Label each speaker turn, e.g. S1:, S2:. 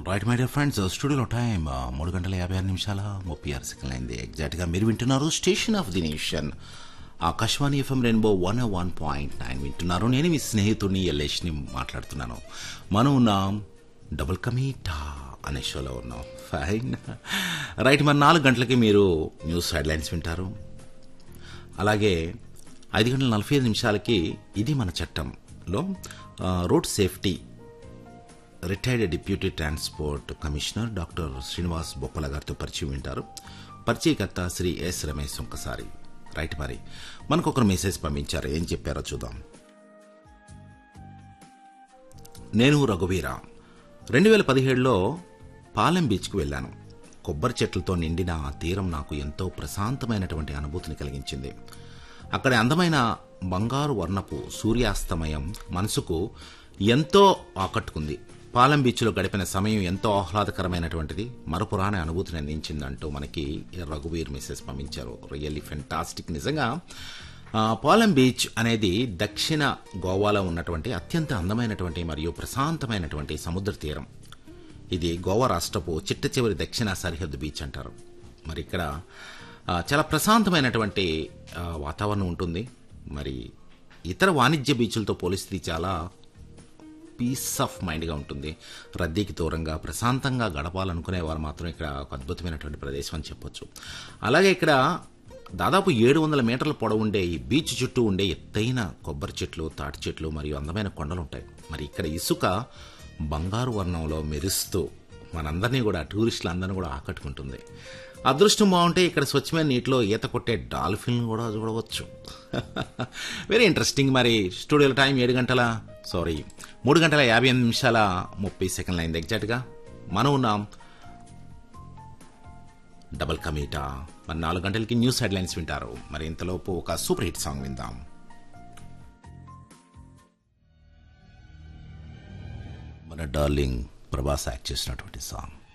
S1: right my dear friends స్టూడియోలో time మూడు గంటల యాభై ఆరు నిమిషాల ముప్పై ఆరు సెకండ్లు అయింది ఎగ్జాక్ట్గా మీరు వింటున్నారు station of the nation Akashvani FM rainbow one one point nine వింటున్నారు నేను మీ స్నేహితుడిని ఎల్లేష్ని మాట్లాడుతున్నాను మనం ఉన్నాం డబుల్ కమీటా అనే షోలో ఉన్నాం ఫైన్ రైట్ మరి నాలుగు గంటలకి మీరు న్యూస్ హెడ్లైన్స్ వింటారు అలాగే ఐదు గంటల నలభై ఐదు నిమిషాలకి ఇది మన చట్టంలో ఆ, road safety retired deputy transport commissioner doctor Srinivas Boppala గారితో పరిచయం వింటారు పరిచయకర్త శ్రీ ఎస్ రమేష్ ఒక్కసారి రైట్ మరి మనకు ఒకరు మెసేజ్ పంపించారు ఏం చెప్పారో చూద్దాం నేను రఘువీర రెండు వేల పదిహేడులో పాలెం బీచ్కు వెళ్ళాను కొబ్బరి చెట్లతో నిండిన ఆ తీరం నాకు ఎంతో ప్రశాంతమైనటువంటి అనుభూతిని కలిగించింది అక్కడి అందమైన బంగారు వర్ణపు సూర్యాస్తమయం మనసుకు ఎంతో ఆకట్టుకుంది పాలెం బీచ్లో గడిపిన సమయం ఎంతో ఆహ్లాదకరమైనటువంటిది మరపురాని అనుభూతిని అందించిందంటూ మనకి రఘువీర్ మెసేజ్ పంపించారు రియల్లీ ఫెంటాస్టిక్ నిజంగా ఆ, పాలెం బీచ్ అనేది దక్షిణ గోవాలో ఉన్నటువంటి అత్యంత అందమైనటువంటి మరియు ప్రశాంతమైనటువంటి సముద్ర తీరం ఇది గోవా రాష్ట్రపు చిట్ట చివరి దక్షిణ సరిహద్దు బీచ్ అంటారు మరి ఇక్కడ ఆ, చాలా ప్రశాంతమైనటువంటి ఆ, వాతావరణం ఉంటుంది మరి ఇతర వాణిజ్య బీచ్లతో పోలిస్తే ఇది చాలా పీస్ ఆఫ్ మైండ్గా ఉంటుంది రద్దీకి దూరంగా ప్రశాంతంగా గడపాలనుకునే వారు మాత్రం ఇక్కడ ఒక అద్భుతమైనటువంటి ప్రదేశం అని చెప్పొచ్చు అలాగే ఇక్కడ దాదాపు ఏడు వందల మీటర్ల పొడవు ఉండే ఈ బీచ్ చుట్టూ ఉండే ఎత్తైన కొబ్బరి చెట్లు తాటి చెట్లు మరియు అందమైన కొండలు ఉంటాయి మరి ఇక్కడ ఇసుక బంగారు వర్ణంలో మెరుస్తూ మనందరినీ కూడా టూరిస్టులు అందరినీ కూడా ఆకట్టుకుంటుంది అదృష్టం బాగుంటే ఇక్కడ స్వచ్ఛమైన నీటిలో ఈత కొట్టే డాల్ఫిన్ కూడా చూడవచ్చు వెరీ ఇంట్రెస్టింగ్ మరి స్టూడియోలో టైం ఏడు గంటల సారీ మూడు గంటల యాభై ఎనిమిది నిమిషాల ముప్పై సెకండ్లు అయింది ఎగ్జాక్ట్గా మనం ఉన్నాం డబల్ కమీటా మరి నాలుగు గంటలకి న్యూస్ హెడ్లైన్స్ వింటారు మరి ఇంతలోపు ఒక సూపర్ హిట్ సాంగ్ విందాం మన డార్లింగ్ ప్రభాస్ యాక్ట్ చేసినటువంటి సాంగ్